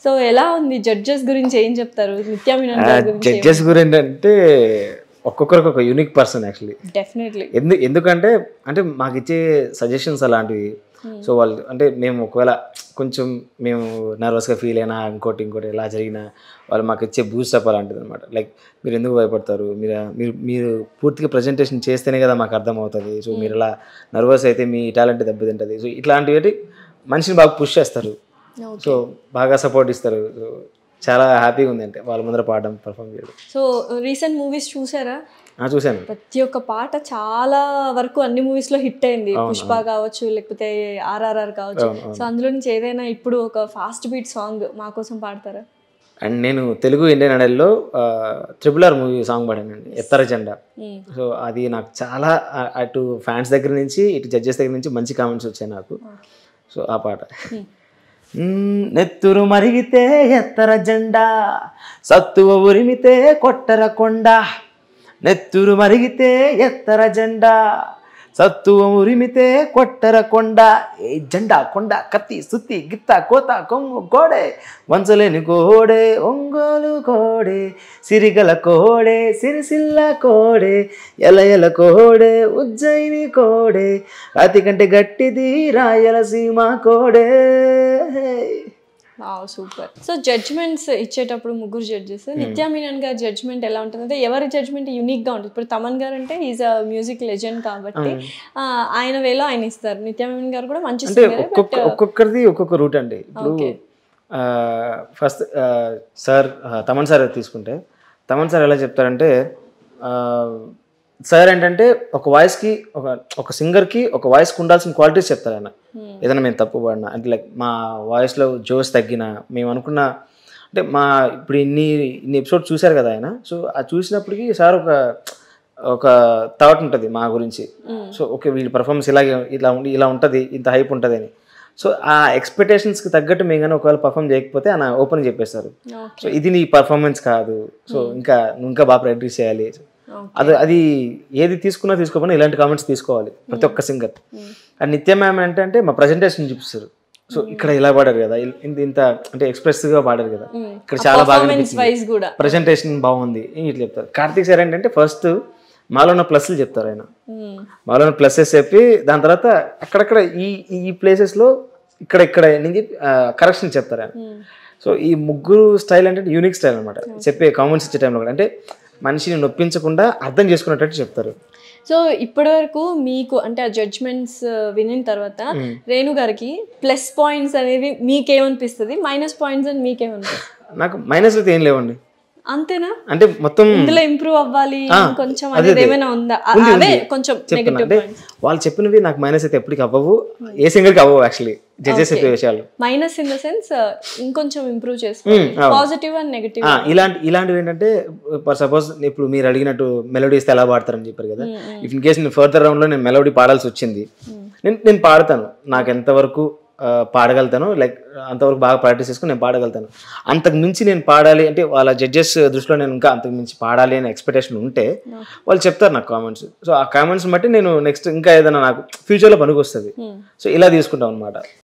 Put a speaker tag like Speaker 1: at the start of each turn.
Speaker 1: So ఎలా ఉంది judges గురించి ఏం చెప్తారు నిత్యా మీనన్ గారి గురించి
Speaker 2: జడ్జెస్ గురించి అంటే ఒక్కొక్కరికి ఒక యూనిక్ పర్సన్ యాక్చువల్లీ
Speaker 1: డెఫినెట్లీ
Speaker 2: ఎందు ఎందుకంటే అంటే మాకు ఇచ్చే సజెషన్స్ అలాంటివి సో వాళ్ళు అంటే మేము ఒకవేళ కొంచెం మేము నర్వస్గా ఫీల్ అయినా ఇంకోటి ఇంకోటి ఎలా జరిగినా వాళ్ళు మాకు ఇచ్చే బూస్టప్ అలాంటిది అనమాట లైక్ మీరు ఎందుకు భయపడతారు మీరు మీరు మీరు పూర్తిగా ప్రజెంటేషన్ చేస్తేనే కదా మాకు అర్థమవుతుంది సో మీరు ఇలా నర్వస్ అయితే మీ టాలెంట్ దెబ్బతింటుంది సో ఇట్లాంటివి మనిషిని బాగా పుష్ చేస్తారు సో బాగా సపోర్ట్ ఇస్తారు సో చాలా హ్యాపీగా ఉంది అంటే వాళ్ళ ముందర పాడడం పర్ఫామ్ చేయడం
Speaker 1: సో రీసెంట్ మూవీస్ చూసారా
Speaker 2: ఆ, చూశాను
Speaker 1: ప్రతి ఒక్క పాట చాలా వరకు అన్ని మూవీస్ లో హిట్ అయింది పుష్ప కావచ్చు లేకపోతే ఆర్ఆర్ఆర్ కావచ్చు సో అందులో నుంచి ఏదైనా ఇప్పుడు ఒక ఫాస్ట్ బీట్ సాంగ్ మా కోసం పాడతారా
Speaker 2: అండ్ నేను తెలుగు ఇండియన్ ఐడల్లో ట్రిపుల్ ఆర్ మూవీ సాంగ్ పాడానండి ఎత్తర జెండా
Speaker 1: Hmm.
Speaker 2: సో అది నాకు చాలా ఆ, అటు ఫ్యాన్స్ దగ్గర నుంచి ఇటు జడ్జెస్ దగ్గర నుంచి మంచి కామెంట్స్ వచ్చాయి నాకు సో ఆ పాట మ్మ్, నెత్తురు మరిగితే ఎత్తర జెండా సత్తువ ఉరిమితే కొట్టర కొండ నెత్తురు మరిగితే ఎత్తర జెండా సత్తువ ఉరిమితే కొట్టర కొండ ఏ జెండా కొండ కత్తి సుత్తి గిత్త కోత కొమ్ము కోడే వంచలేని కోడే ఒంగోలు కోడే సిరిగల కోడే సిరిసిల్ల కోడే ఎల ఎల కోడే ఉజ్జయిని కోడే రాతి కంటే గట్టిది రాయలసీమ కోడే
Speaker 1: సూపర్ సో జడ్జ్మెంట్స్ ఇచ్చేటప్పుడు ముగ్గురు జడ్జెస్ నిత్యా మీనన్ గారి జడ్జ్మెంట్ ఎలా ఉంటుంది అంటే ఎవరి జడ్జ్మెంట్ యూనిక్ గా ఉంటుంది ఇప్పుడు తమన్ గారు అంటే ఈజ్ అ మ్యూజిక్ లెజెండ్ కాబట్టి ఆ, ఆయన వేలో ఆయన ఇస్తారు నిత్యా మీనన్ గారు కూడా మంచి
Speaker 2: అంటే
Speaker 1: సింగర్
Speaker 2: ఒక్కొక్క ఒక్కొక్కరిది ఒక్కొక్క రూట్ అండి ఇప్పుడు ఫస్ట్ సార్ తమన్ సార్ తీసుకుంటే తమన్ సార్ ఎలా చెప్తారంటే సార్ ఏంటంటే ఒక వాయిస్కి ఒక ఒక సింగర్కి ఒక వాయిస్కి ఉండాల్సిన క్వాలిటీస్ చెప్తారు ఆయన ఏదైనా మేము తప్పు పడినా అంటే లైక్ మా వాయిస్లో జోస్ తగ్గినా మేము అనుకున్న అంటే మా ఇప్పుడు ఇన్ని ఇన్ని ఎపిసోడ్ చూశారు కదా ఆయన సో అది చూసినప్పటికీ సార్ ఒక ఒక థాట్ ఉంటుంది మా గురించి సో ఓకే వీళ్ళ పర్ఫార్మెన్స్ ఇలాగే ఇలా ఉండి ఇలా ఉంటుంది ఇంత హైప్ ఉంటుంది అని సో ఆ ఎక్స్పెక్టేషన్స్కి తగ్గట్టు మేము కానీ ఒకవేళ పర్ఫామ్ చేయకపోతే ఆయన ఓపెన్ చెప్పేస్తారు సో ఇది నీ పర్ఫార్మెన్స్ కాదు సో ఇంకా నువ్వు ఇంకా బాగా ప్రాక్టీస్ చేయాలి అది అది ఏది తీసుకున్నా తీసుకోకపోయినా ఇలాంటి కామెంట్స్ తీసుకోవాలి ప్రతి ఒక్క సింగర్ అండ్ నిత్య మ్యామ్ ఏంటంటే మా ప్రజెంటేషన్ చూపిస్తారు సో ఇక్కడ ఇలా పాడారు కదా ఇల్- ఇంత ఇంత అంటే ఎక్స్ప్రెసివ్ గా పాడారు కదా ఇక్కడ చాలా బాగా
Speaker 1: పర్ఫార్మెన్స్ వైజ్ కూడా
Speaker 2: ప్రజెంటేషన్ బాగుంది అని ఇట్లా చెప్తారు కార్తీక్ సార్ ఏంటంటే ఫస్ట్ మాలో ఉన్న ప్లస్లు చెప్తారు ఆయన
Speaker 1: మ్మ్.
Speaker 2: మాలో ఉన్న ప్లసెస్ చెప్పి దాని తర్వాత అక్కడక్కడ ఈ ఈ places లో ఇక్కడ ఇక్కడ నుంచి కరెక్షన్ చెప్తారు ఆయన సో ఈ ముగ్గురు స్టైల్ అంటే యూనిక్ స్టైల్ అనమాట చెప్పే కామెంట్స్ ఇచ్చే టైంలో కూడా అంటే మనిషిని నొప్పించకుండా అర్థం చేసుకునేటట్టు చెప్తారు
Speaker 1: సో ఇప్పటి వరకు మీకు అంటే ఆ జడ్జ్మెంట్స్ వినిన తర్వాత రేణు గారికి ప్లస్ పాయింట్స్ అనేవి మీకేమనిపిస్తుంది మైనస్ పాయింట్స్ అని మీకేమనిపిస్తుంది
Speaker 2: నాకు మైనస్ అయితే ఏం లేవండి
Speaker 1: అంతేనా
Speaker 2: అంటే మొత్తం
Speaker 1: ఇందులో ఇంప్రూవ్ అవ్వాలి కొంచెం
Speaker 2: అదే,
Speaker 1: అనేది
Speaker 2: అదే.
Speaker 1: ఏమైనా ఉందా అ-
Speaker 2: ఉంది,
Speaker 1: అవే
Speaker 2: ఉంది.
Speaker 1: కొంచెం
Speaker 2: చెప్తున్నా
Speaker 1: నెగటివ్
Speaker 2: అంటే వాళ్ళు చెప్పినవి నాకు మైనస్ అయితే ఎప్పటికీ అవ్వవు ఏ సింగర్కి అవ్వవు యాక్చువల్లీ జడ్జెస్ చెప్పే విషయాలు
Speaker 1: మైనస్ ఇన్ ద సెన్స్ ఇంకొంచెం ఇంప్రూవ్
Speaker 2: Hmm,
Speaker 1: చేసుకోవాలి
Speaker 2: అవును.
Speaker 1: పాజిటివ్ అండ్ నెగటివ్
Speaker 2: ఆ, ఇలాంటి ఇలాంటివి ఏంటంటే ఫర్ సపోజ్ ఇప్పుడు మీరు అడిగినట్టు మెలోడీ ఇస్తే ఎలా పాడతారని చెప్పారు కదా ఇఫ్ ఇన్ కేస్ నేను ఫర్దర్ రౌండ్లో నేను మెలోడీ పాడాల్సి వచ్చింది నేను నేను పాడతాను నాకు ఎంతవరకు ఆ, పాడగలుగుతాను లైక్ అంతవరకు బాగా ప్రాక్టీస్ చేసుకుని నేను పాడగలుగుతాను అంతకు మించి నేను పాడాలి అంటే వాళ్ళ జడ్జెస్ దృష్టిలో నేను ఇంకా అంతకు మించి పాడాలి అనే ఎక్స్పెక్టేషన్ ఉంటే వాళ్ళు చెప్తారు నాకు కామెంట్స్ సో ఆ కామెంట్స్ బట్టి నేను నెక్స్ట్ ఇంకా ఏదైనా నాకు ఫ్యూచర్లో పనికి వస్తుంది సో ఇలా తీసుకుంటాం అనమాట